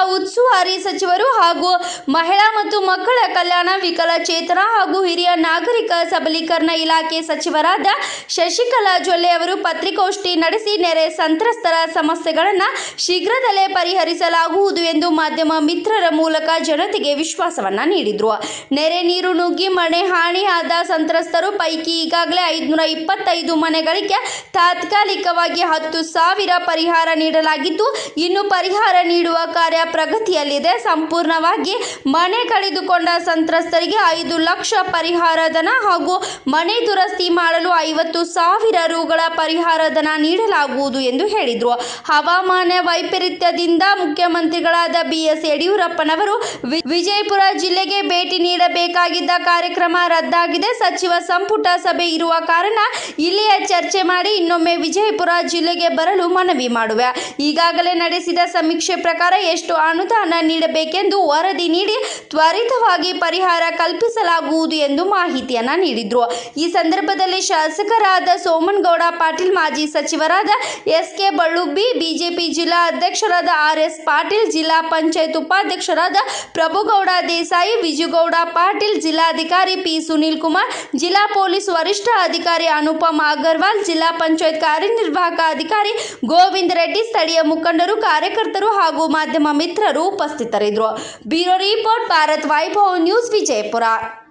ಉಸ್ತುವಾರಿ ಸಚಿವರು ಹಾಗೂ ಮಹಿಳಾ ಮತ್ತು ಮಕ್ಕಳ ಕಲ್ಯಾಣ ವಿಕಲಚೇತನ ಹಾಗೂ ಹಿರಿಯ ನಾಗರಿಕ ಸಬಲೀಕರಣ ಇಲಾಖೆ ಸಚಿವರಾದ ಶಶಿಕಲಾ ಜೊಲ್ಲೆ ಅವರು ಪತ್ರಿಕಾಗೋಷ್ಠಿ ನಡೆಸಿ ನೆರೆ ಸಂತ್ರಸ್ತರ ಸಮಸ್ಯೆಗಳನ್ನು ಶೀಘ್ರದಲ್ಲೇ ಪರಿಹರಿಸಲಾಗುವುದು ಎಂದು ಮಾಧ್ಯಮ ಮಿತ್ರರ ಮೂಲಕ ಜನತೆಗೆ ವಿಶ್ವಾಸವನ್ನ ನೀಡಿದ್ರು ನೆರೆ ನೀರು ನುಗ್ಗಿ ಮನೆ ಹಾನಿಯಾದ ಸಂತ್ರಸ್ತರು ಪೈಕಿ ಈಗಾಗಲೇ ಐದುನೂರ ಇಪ್ಪತ್ತೈದು ಮನೆಗಳಿಗೆ ತಾತ್ಕಾಲಿಕವಾಗಿ ಹತ್ತು ಸಾವಿರ ಪರಿಹಾರ ನೀಡಲಾಗಿದ್ದು ಇನ್ನು ಪರಿಹಾರ ನೀಡುವ ಕಾರ್ಯ ಪ್ರಗತಿಯಲ್ಲಿದೆ ಸಂಪೂರ್ಣವಾಗಿ ಮನೆ ಕಳೆದುಕೊಂಡ ಸಂತ್ರಸ್ತರಿಗೆ ಐದು ಲಕ್ಷ ಪರಿಹಾರ ಧನ ಹಾಗೂ ಮನೆ ದುರಸ್ತಿ ಮಾಡಲು ಐವತ್ತು ಸಾವಿರ ರುಗಳ ಪರಿಹಾರ ಧನ ನೀಡಲಾಗುವುದು ಎಂದು ಹೇಳಿದರು ಹವಾಮಾನ ವೈಪರೀತ್ಯದಿಂದ ಮುಖ್ಯಮಂತ್ರಿಗಳಾದ ಬಿಎಸ್ ಯಡಿಯೂರಪ್ಪನವರು ವಿ- ವಿಜಯಪುರ ಜಿಲ್ಲೆಗೆ ಭೇಟಿ ನೀಡಬೇಕಾಗಿದ್ದ ಕಾರ್ಯಕ್ರಮ ರದ್ದಾಗಿದೆ ಸಚಿವ ಸಂಪುಟ ಸಭೆ ಇರುವ ಕಾರಣ ಇಲ್ಲಿಯೇ ಚರ್ಚೆ ಮಾಡಿ ಇನ್ನೊಮ್ಮೆ ವಿಜಯಪುರ ಜಿಲ್ಲೆಗೆ ಬರಲು ಮನವಿ ಮಾಡುವೆ ಈಗಾಗಲೇ ನಡೆಸಿದ ಸಮೀಕ್ಷೆ ಪ್ರಕಾರ ಎಷ್ಟು ಅನುದಾನ ನೀಡಬೇಕೆಂದು ವರದಿ ನೀಡಿ ತ್ವರಿತವಾಗಿ ಪರಿಹಾರ ಕಲ್ಪಿಸಲಾಗುವುದು ಎಂದು ಮಾಹಿತಿಯನ್ನ ನೀಡಿದ್ರು ಈ ಸಂದರ್ಭದಲ್ಲಿ ಶಾಸಕರಾದ ಸೋಮನಗೌಡ ಪಾಟೀಲ್ ಮಾಜಿ ಸಚಿವರಾದ ಎಸ್ ಕೆ ಬಳ್ಳುಬ್ಬಿ ಬಿಜೆಪಿ ಜಿಲ್ಲಾ ಅಧ್ಯಕ್ಷರಾದ ಆರ್ ಎಸ್ ಪಾಟೀಲ್ ಜಿಲ್ಲಾ ಪಂಚಾಯತ್ ಉಪಾಧ್ಯಕ್ಷರಾದ ಪ್ರಭುಗೌಡ ದೇಸಾಯಿ ವಿಜುಗೌಡ ಪಾಟೀಲ್ ಜಿಲ್ಲಾಧಿಕಾರಿ ಪಿ ಸುನೀಲ್ ಕುಮಾರ್ ಜಿಲ್ಲಾ ಪೊಲೀಸ್ ವರಿಷ್ಠ ಅಧಿಕಾರಿ ಅನುಪಮ್ ಅಗರ್ವಾಲ್ ಜಿಲ್ಲಾ ಪಂಚಾಯತ್ ಕಾರ್ಯನಿರ್ವಾಹಕ ಅಧಿಕಾರಿ ಗೋವಿಂದ್ ರೆಡ್ಡಿ ಸ್ಥಳೀಯ ಮುಖಂಡರು ಕಾರ್ಯಕರ್ತರು ಹಾಗೂ ಮಾಧ್ಯಮ ಮಿತ್ರರು ಉಪಸ್ಥಿತರಿದ್ದರು bureau report Bharat Vaibhav news Vijayapura